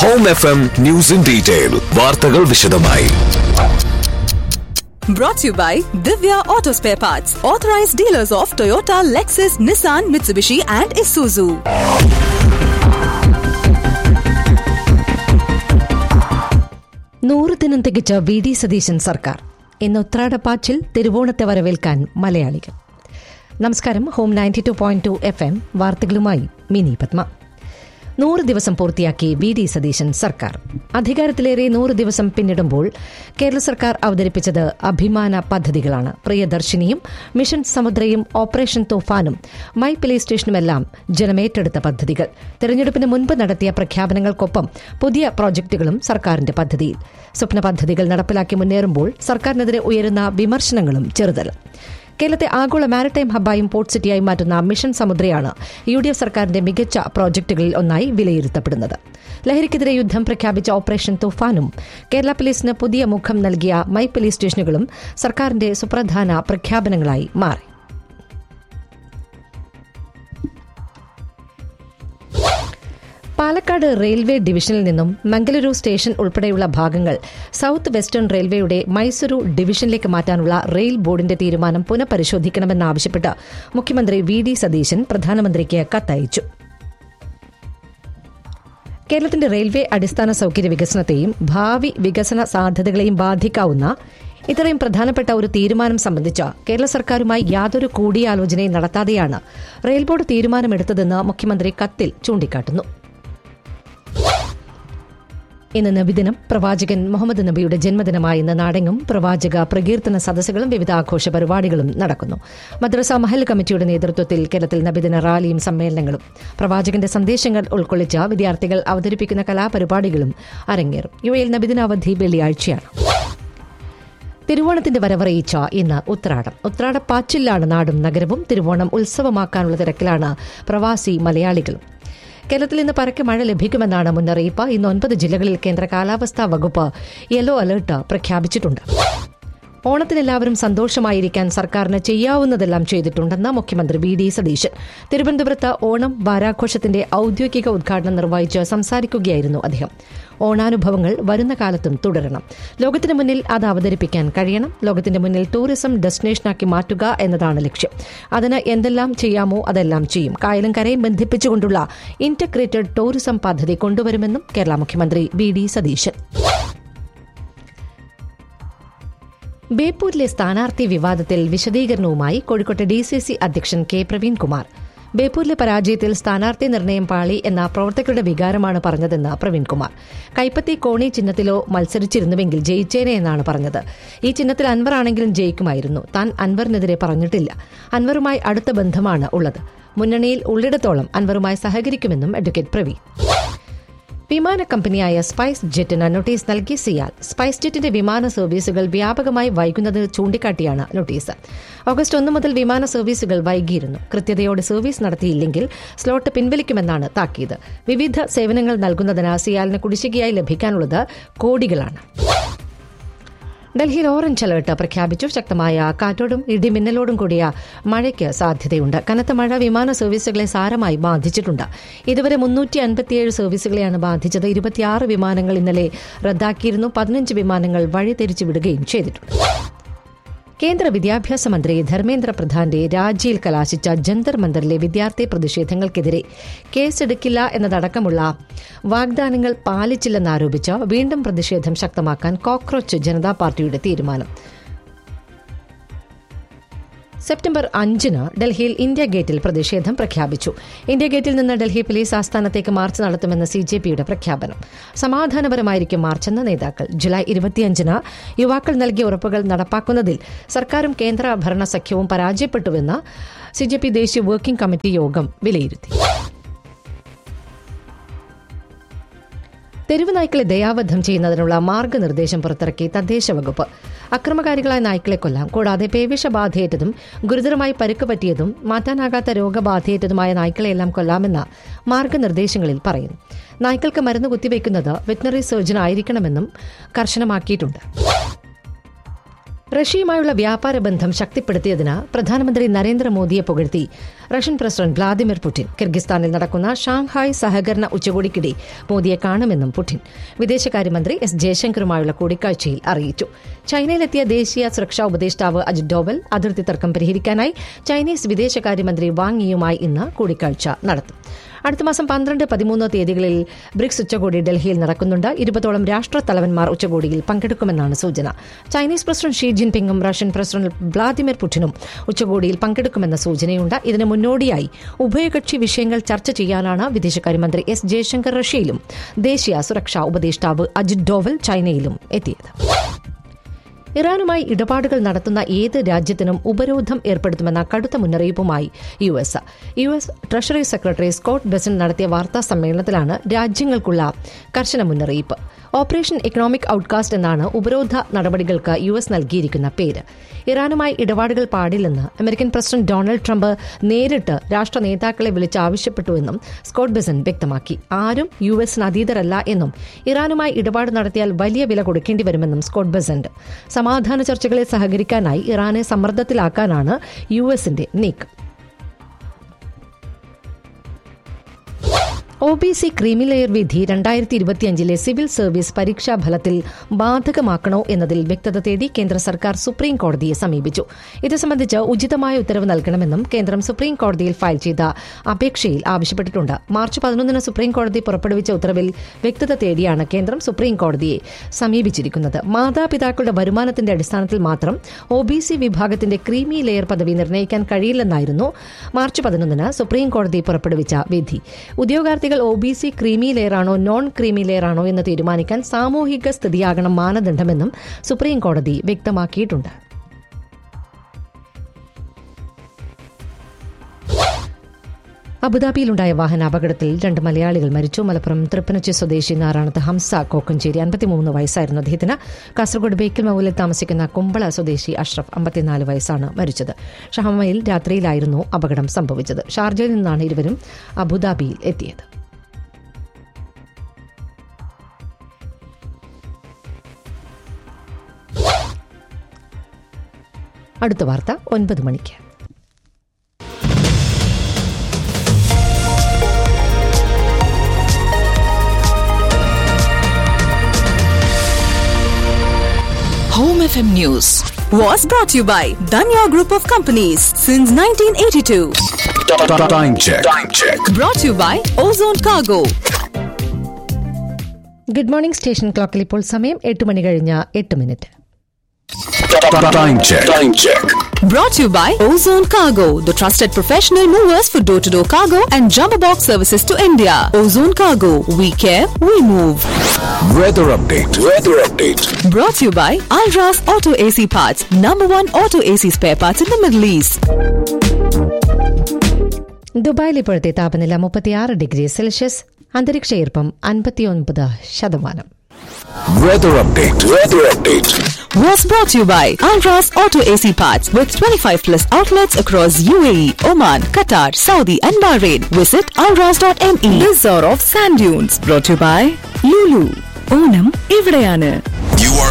Home F M news in detail വാർത്തകൾ വിശദമായി Brought to you by Divya Auto Spare Parts, authorized dealers of Toyota, Lexus, Nissan, Mitsubishi, and Isuzu. നൂറ് ദിനം തികച്ച V D Satheesan സർക്കാർ ഇന്ന് ഉത്രാടപ്പാച്ചിൽ തിരുവോണത്തെ വരവേൽക്കാൻ മലയാളികൾ നമസ്കാരം home ninety two point two FM എം വാർത്തകളുമായി മിനി പത്മ നൂറ് ദിവസം പൂർത്തിയാക്കി വി ഡി സതീശൻ സർക്കാർ അധികാരത്തിലേറെ നൂറ് ദിവസം പിന്നിടുമ്പോൾ കേരള സർക്കാർ അവതരിപ്പിച്ചത് അഭിമാന പദ്ധതികളാണ് പ്രിയദർശിനിയും മിഷൻ സമുദ്രയും ഓപ്പറേഷൻ തോഫാനും മൈ പ്ലേസ് സ്റ്റേഷനുമെല്ലാം ജനമേറ്റെടുത്ത പദ്ധതികൾ തെരഞ്ഞെടുപ്പിന് മുൻപ് നടത്തിയ പ്രഖ്യാപനങ്ങൾക്കൊപ്പം പുതിയ പ്രോജക്ടുകളും സർക്കാരിന്റെ പദ്ധതിയിൽ സ്വപ്ന പദ്ധതികൾ നടപ്പിലാക്കി മുന്നേറുമ്പോൾ സർക്കാരിനെതിരെ ഉയരുന്ന വിമർശനങ്ങളും ചെറുതല്ല കേരളത്തെ ആഗോള മാരിടൈം ഹബ്ബായും പോർട്ട് സിറ്റിയായി മാറ്റുന്ന മിഷൻ സമുദ്രയാണ് യു ഡി എഫ് സർക്കാരിന്റെ മികച്ച പ്രോജക്ടുകളിൽ ഒന്നായി വിലയിരുത്തപ്പെടുന്നത് ലഹരിക്കെതിരെ യുദ്ധം പ്രഖ്യാപിച്ച ഓപ്പറേഷൻ തുഫാനും കേരള പോലീസിന് പുതിയ മുഖം നൽകിയ മൈ പോലീസ് സ്റ്റേഷനുകളും സർക്കാരിന്റെ സുപ്രധാന പ്രഖ്യാപനങ്ങളായി മാറി പാലക്കാട് റെയിൽവേ ഡിവിഷനിൽ നിന്നും മംഗലൂരു സ്റ്റേഷൻ ഉൾപ്പെടെയുള്ള ഭാഗങ്ങൾ സൌത്ത് വെസ്റ്റേൺ റെയിൽവേയുടെ മൈസൂരു ഡിവിഷനിലേക്ക് മാറ്റാനുള്ള റെയിൽ ബോർഡിന്റെ തീരുമാനം പുനഃപരിശോധിക്കണമെന്നാവശ്യപ്പെട്ട് മുഖ്യമന്ത്രി വി ഡി സതീശൻ പ്രധാനമന്ത്രിക്ക് കത്തയച്ചു കേരളത്തിന്റെ റെയിൽവേ അടിസ്ഥാന സൌകര്യ വികസനത്തെയും ഭാവി വികസന സാധ്യതകളെയും ബാധിക്കാവുന്ന ഇത്രയും പ്രധാനപ്പെട്ട ഒരു തീരുമാനം സംബന്ധിച്ച കേരള സർക്കാരുമായി യാതൊരു കൂടിയാലോചനയും നടത്താതെയാണ് റെയിൽ ബോർഡ് തീരുമാനമെടുത്തതെന്ന് മുഖ്യമന്ത്രി കത്തിൽ ചൂണ്ടിക്കാട്ടുന്നു ഇന്ന് നബിദിനം പ്രവാചകൻ മുഹമ്മദ് നബിയുടെ ജന്മദിനമായ ഇന്ന് നാടെങ്ങും പ്രവാചക പ്രകീർത്തന സദസ്സുകളും വിവിധ ആഘോഷ പരിപാടികളും നടക്കുന്നു മദ്രസ മഹൽ കമ്മിറ്റിയുടെ നേതൃത്വത്തിൽ കേരളത്തിൽ നബിദിന റാലിയും സമ്മേളനങ്ങളും പ്രവാചകന്റെ സന്ദേശങ്ങൾ ഉൾക്കൊള്ളിച്ച വിദ്യാർത്ഥികൾ അവതരിപ്പിക്കുന്ന കലാപരിപാടികളും അരങ്ങേറും യു എയിൽ നബിദിനാവധി വെള്ളിയാഴ്ചയാണ് തിരുവോണത്തിന്റെ വരവറിയിച്ച ഇന്ന് ഉത്രാടം ഉത്രാടപ്പാച്ചിലാണ് നാടും നഗരവും തിരുവോണം ഉത്സവമാക്കാനുള്ള തിരക്കിലാണ് പ്രവാസി മലയാളികളും കേരളത്തിൽ ഇന്ന് പരക്കെ മഴ ലഭിക്കുമെന്നാണ് മുന്നറിയിപ്പ് ഇന്ന് ഒൻപത് ജില്ലകളിൽ കേന്ദ്ര കാലാവസ്ഥാ വകുപ്പ് യെല്ലോ അലർട്ട് പ്രഖ്യാപിച്ചിട്ടുണ്ട് ഓണത്തിന് എല്ലാവരും സന്തോഷമായിരിക്കാൻ സർക്കാരിന് ചെയ്യാവുന്നതെല്ലാം ചെയ്തിട്ടുണ്ടെന്ന് മുഖ്യമന്ത്രി വി ഡി സതീശൻ തിരുവനന്തപുരത്ത് ഓണം വാരാഘോഷത്തിന്റെ ഔദ്യോഗിക ഉദ്ഘാടനം നിർവഹിച്ച് സംസാരിക്കുകയായിരുന്നു അദ്ദേഹം ഓണാനുഭവങ്ങൾ വരുന്ന കാലത്തും തുടരണം ലോകത്തിന് മുന്നിൽ അത് അവതരിപ്പിക്കാൻ കഴിയണം ലോകത്തിന്റെ മുന്നിൽ ടൂറിസം ഡെസ്റ്റിനേഷനാക്കി മാറ്റുക എന്നതാണ് ലക്ഷ്യം അതിന് എന്തെല്ലാം ചെയ്യാമോ അതെല്ലാം ചെയ്യും കായലും കരയും ബന്ധിപ്പിച്ചുകൊണ്ടുള്ള ഇന്റഗ്രേറ്റഡ് ടൂറിസം പദ്ധതി കൊണ്ടുവരുമെന്നും കേരള മുഖ്യമന്ത്രി വി ഡി സതീശൻ ബേപ്പൂരിലെ സ്ഥാനാർത്ഥി വിവാദത്തിൽ വിശദീകരണവുമായി കോഴിക്കോട്ടെ ഡി സി സി അധ്യക്ഷൻ കെ പ്രവീൺകുമാർ ബേപ്പൂരിലെ പരാജയത്തിൽ സ്ഥാനാർത്ഥി നിർണയം പാളി എന്ന പ്രവർത്തകരുടെ വികാരമാണ് പറഞ്ഞതെന്ന് പ്രവീൺകുമാർ കൈപ്പത്തി കോണി ചിഹ്നത്തിലോ മത്സരിച്ചിരുന്നുവെങ്കിൽ ജയിച്ചേനെ എന്നാണ് പറഞ്ഞത് ഈ ചിഹ്നത്തിൽ അൻവർ ആണെങ്കിലും ജയിക്കുമായിരുന്നു താൻ അൻവറിനെതിരെ പറഞ്ഞിട്ടില്ല അൻവറുമായി അടുത്ത ബന്ധമാണ് ഉള്ളത് മുന്നണിയിൽ ഉള്ളിടത്തോളം അൻവറുമായി സഹകരിക്കുമെന്നും അഡ്വക്കേറ്റ് പ്രവീൺ വിമാന കമ്പനിയായ സ്പൈസ് ജെറ്റിന് നോട്ടീസ് നൽകി സിയാൽ സ്പൈസ് ജെറ്റിന്റെ വിമാന സർവീസുകൾ വ്യാപകമായി വൈകുന്നത് ചൂണ്ടിക്കാട്ടിയാണ് നോട്ടീസ് ഓഗസ്റ്റ് ഒന്ന് മുതൽ വിമാന സർവീസുകൾ വൈകിയിരുന്നു കൃത്യതയോടെ സർവീസ് നടത്തിയില്ലെങ്കിൽ സ്ലോട്ട് പിൻവലിക്കുമെന്നാണ് താക്കീത് വിവിധ സേവനങ്ങൾ നൽകുന്നതിന് സിയാലിന് കുടിശ്ശികയായി ലഭിക്കാനുള്ളത് കോടികളാണ് ഡൽഹിയിൽ ഓറഞ്ച് അലർട്ട് പ്രഖ്യാപിച്ചു ശക്തമായ കാറ്റോടും ഇടിമിന്നലോടും കൂടിയ മഴയ്ക്ക് സാധ്യതയുണ്ട് കനത്ത മഴ വിമാന സർവീസുകളെ സാരമായി ബാധിച്ചിട്ടുണ്ട് ഇതുവരെ മുന്നൂറ്റി അൻപത്തിയേഴ് സർവീസുകളെയാണ് ബാധിച്ചത് ഇരുപത്തിയാറ് വിമാനങ്ങൾ ഇന്നലെ റദ്ദാക്കിയിരുന്നു പതിനഞ്ച് വിമാനങ്ങൾ വഴി തിരിച്ചു വിടുകയും ചെയ്തിട്ടുണ്ട് കേന്ദ്ര വിദ്യാഭ്യാസ മന്ത്രി ധർമ്മേന്ദ്ര പ്രധാന്റെ രാജിയിൽ കലാശിച്ച ജന്തർ മന്ദറിലെ വിദ്യാർത്ഥി പ്രതിഷേധങ്ങൾക്കെതിരെ കേസെടുക്കില്ല എന്നതടക്കമുള്ള വാഗ്ദാനങ്ങൾ പാലിച്ചില്ലെന്നാരോപിച്ച് വീണ്ടും പ്രതിഷേധം ശക്തമാക്കാൻ കോക്രോച്ച് ജനതാ പാർട്ടിയുടെ തീരുമാനം സെപ്റ്റംബർ അഞ്ചിന് ഡൽഹിയിൽ ഇന്ത്യ ഗേറ്റിൽ പ്രതിഷേധം പ്രഖ്യാപിച്ചു ഇന്ത്യ ഗേറ്റിൽ നിന്ന് ഡൽഹി പോലീസ് ആസ്ഥാനത്തേക്ക് മാർച്ച് നടത്തുമെന്ന് സി ജെ പിയുടെ പ്രഖ്യാപനം സമാധാനപരമായിരിക്കും മാർച്ചെന്ന് നേതാക്കൾ ജൂലൈ ഇരുപത്തിയഞ്ചിന് യുവാക്കൾ നൽകിയ ഉറപ്പുകൾ നടപ്പാക്കുന്നതിൽ സർക്കാരും കേന്ദ്ര ഭരണ സഖ്യവും പരാജയപ്പെട്ടുവെന്ന് സി ജെ പി ദേശീയ വർക്കിംഗ് കമ്മിറ്റി യോഗം വിലയിരുത്തി തെരുവ് നായ്ക്കളെ ദയാവധം ചെയ്യുന്നതിനുള്ള മാർഗനിർദ്ദേശം പുറത്തിറക്കി തദ്ദേശ വകുപ്പ് അക്രമകാരികളായ നായ്ക്കളെ കൊല്ലാം കൂടാതെ പേവിഷബാധയേറ്റതും ഗുരുതരമായി പരുക്ക് പറ്റിയതും മാറ്റാനാകാത്ത രോഗബാധയേറ്റതുമായ നായ്ക്കളെയെല്ലാം കൊല്ലാമെന്ന മാർഗനിർദ്ദേശങ്ങളിൽ പറയുന്നു നായ്ക്കൾക്ക് മരുന്ന് കുത്തിവയ്ക്കുന്നത് വെറ്റിനറി സർജൻ ആയിരിക്കണമെന്നും കർശനമാക്കിയിട്ടുണ്ട് റഷ്യയുമായുള്ള വ്യാപാര ബന്ധം ശക്തിപ്പെടുത്തിയതിന് പ്രധാനമന്ത്രി നരേന്ദ്രമോദിയെ പുകഴ്ത്തി റഷ്യൻ പ്രസിഡന്റ് വ്ളാദിമിർ പുടിൻ കിർഗിസ്ഥാനിൽ നടക്കുന്ന ഷാങ്ഹായ് സഹകരണ ഉച്ചകോടിക്കിടെ മോദിയെ കാണുമെന്നും പുടിൻ വിദേശകാര്യമന്ത്രി എസ് ജയശങ്കറുമായുള്ള കൂടിക്കാഴ്ചയിൽ അറിയിച്ചു ചൈനയിലെത്തിയ ദേശീയ സുരക്ഷാ ഉപദേഷ്ടാവ് അജിത് ഡോവൽ അതിർത്തി തർക്കം പരിഹരിക്കാനായി ചൈനീസ് വിദേശകാര്യമന്ത്രി വാങ് യിയുമായി ഇന്ന് കൂടിക്കാഴ്ച നടത്തും അടുത്ത മാസം പന്ത്രണ്ട് പതിമൂന്ന് തീയതികളിൽ ബ്രിക്സ് ഉച്ചകോടി ഡൽഹിയിൽ നടക്കുന്നുണ്ട് ഇരുപതോളം രാഷ്ട്രത്തലവന്മാർ ഉച്ചകോടിയിൽ പങ്കെടുക്കുമെന്നാണ് സൂചന ചൈനീസ് പ്രസിഡന്റ് ഷീ ജിൻപിങ്ങും റഷ്യൻ പ്രസിഡന്റ് വ്ളാദിമിർ പുടിനും ഉച്ചകോടിയിൽ പങ്കെടുക്കുമെന്ന സൂചനയുണ്ട് ഇതിന് മുന്നോടിയായി ഉഭയകക്ഷി വിഷയങ്ങൾ ചർച്ച ചെയ്യാനാണ് വിദേശകാര്യമന്ത്രി എസ് ജയശങ്കർ റഷ്യയിലും ദേശീയ സുരക്ഷാ ഉപദേഷ്ടാവ് അജിത് ഡോവൽ ചൈനയിലും എത്തിയത് ഇറാനുമായി ഇടപാടുകൾ നടത്തുന്ന ഏത് രാജ്യത്തിനും ഉപരോധം ഏർപ്പെടുത്തുമെന്ന കടുത്ത മുന്നറിയിപ്പുമായി U S U S treasury secretary Scott Bessent നടത്തിയ വാർത്താ സമ്മേളനത്തിലാണ് രാജ്യങ്ങൾക്കുള്ള കർശന മുന്നറിയിപ്പ് ഓപ്പറേഷൻ ഇക്കണോമിക് ഔട്ട്കാസ്റ്റ് എന്നാണ് ഉപരോധ നടപടികൾക്ക് യു എസ് നൽകിയിരിക്കുന്ന പേര് ഇറാനുമായി ഇടപാടുകൾ പാടില്ലെന്ന് അമേരിക്കൻ പ്രസിഡന്റ് ഡൊണാൾഡ് ട്രംപ് നേരിട്ട് രാഷ്ട്ര നേതാക്കളെ വിളിച്ച് ആവശ്യപ്പെട്ടുവെന്നും സ്കോട്ട് ബെസൻ വ്യക്തമാക്കി ആരും യു എസിന് അതീതരല്ല എന്നും ഇറാനുമായി ഇടപാട് നടത്തിയാൽ വലിയ വില കൊടുക്കേണ്ടി വരുമെന്നും സ്കോട്ട് ബെസന്റ് സമാധാന ചർച്ചകളിൽ സഹകരിക്കാനായി ഇറാനെ സമ്മർദ്ദത്തിലാക്കാനാണ് യു എസിന്റെ നീക്കം O B C creamy layer വിധി രണ്ടായിരത്തി ഇരുപത്തിയഞ്ചിലെ സിവിൽ സർവീസ് പരീക്ഷാ ഫലത്തിൽ ബാധകമാക്കണോ എന്നതിൽ വ്യക്തത തേടി കേന്ദ്ര സർക്കാർ സുപ്രീം കോടതിയെ സമീപിച്ചു ഇത് സംബന്ധിച്ച് ഉചിതമായ ഉത്തരവ് നൽകണമെന്നും കേന്ദ്രം സുപ്രീം കോടതിയിൽ ഫയൽ ചെയ്ത അപേക്ഷയിൽ ആവശ്യപ്പെട്ടിട്ടുണ്ട് മാർച്ച് പതിനൊന്നിന് സുപ്രീം കോടതി പുറപ്പെടുവിച്ച ഉത്തരവിൽ വ്യക്തത തേടിയാണ് കേന്ദ്രം സുപ്രീം കോടതിയെ സമീപിച്ചിരിക്കുന്നത് മാതാപിതാക്കളുടെ വരുമാനത്തിന്റെ അടിസ്ഥാനത്തിൽ മാത്രം ഒ ബി സി വിഭാഗത്തിന്റെ ക്രീമി ലെയർ പദവി നിർണ്ണയിക്കാൻ കഴിയില്ലെന്നായിരുന്നു മാർച്ച് പതിനൊന്നിന് സുപ്രീം കോടതി പുറപ്പെടുവിച്ച വിധി ഉദ്യോഗാർത്ഥികൾ ഒ ബി സി ക്രീമി ലെയറാണോ നോൺ ക്രീമി ലെയറാണോ എന്ന് തീരുമാനിക്കാൻ സാമൂഹിക സ്ഥിതിയാകണം മാനദണ്ഡമെന്നും സുപ്രീം കോടതി വ്യക്തമാക്കിയിട്ടുണ്ട് അബുദാബിയിലുണ്ടായ വാഹനാപകടത്തിൽ രണ്ട് മലയാളികൾ മരിച്ചു മലപ്പുറം തൃപ്പനച്ചി സ്വദേശി നാറാണത്ത് ഹംസ കോക്കഞ്ചേരി അൻപത്തിമൂന്ന് വയസ്സായിരുന്നു അദ്ദേഹത്തിന് കാസർഗോഡ് ബേക്കൽ മൗലിൽ താമസിക്കുന്ന കുമ്പള സ്വദേശി അഷ്റഫ് അമ്പത്തിനാല് വയസ്സാണ് മരിച്ചത് ഷഹമയിൽ രാത്രിയിലായിരുന്നു അപകടം സംഭവിച്ചത് ഷാർജയിൽ നിന്നാണ് ഇരുവരും അബുദാബിയിൽ എത്തിയത് അടുത്ത വാർത്ത ഒൻപത് മണിക്ക് Home FM News was brought to you by Danya Group of Companies since 1982. Time check. Time check. Brought to you by Ozone Cargo. Good morning station ക്ലോക്കിൽ ഇപ്പോൾ സമയം എട്ട് മണി കഴിഞ്ഞ എട്ട് minute Time check. Time check. Brought to you by Ozone Cargo, the trusted professional movers for door to door cargo and jumbo box services to India. Ozone Cargo, we care, we move. Weather update. Weather update. Brought to you by Alras Auto AC Parts, number one auto AC spare parts in the Middle East. ദുബായിൽ ഇപ്പോഴത്തെ താപനില മുപ്പത്തിയാറ് degree Celsius അന്തരീക്ഷ ഈർപ്പം അൻപത്തിയൊൻപത് ശതമാനം Weather update. Weather update. Was brought to you by Alras Auto AC Parts with 25 plus outlets across UAE, Oman, Qatar, Saudi, and Bahrain. Visit alras.me. Resort of Sand Dunes. Brought to you by Lulu. Onam ഇവിടെയാണ് You are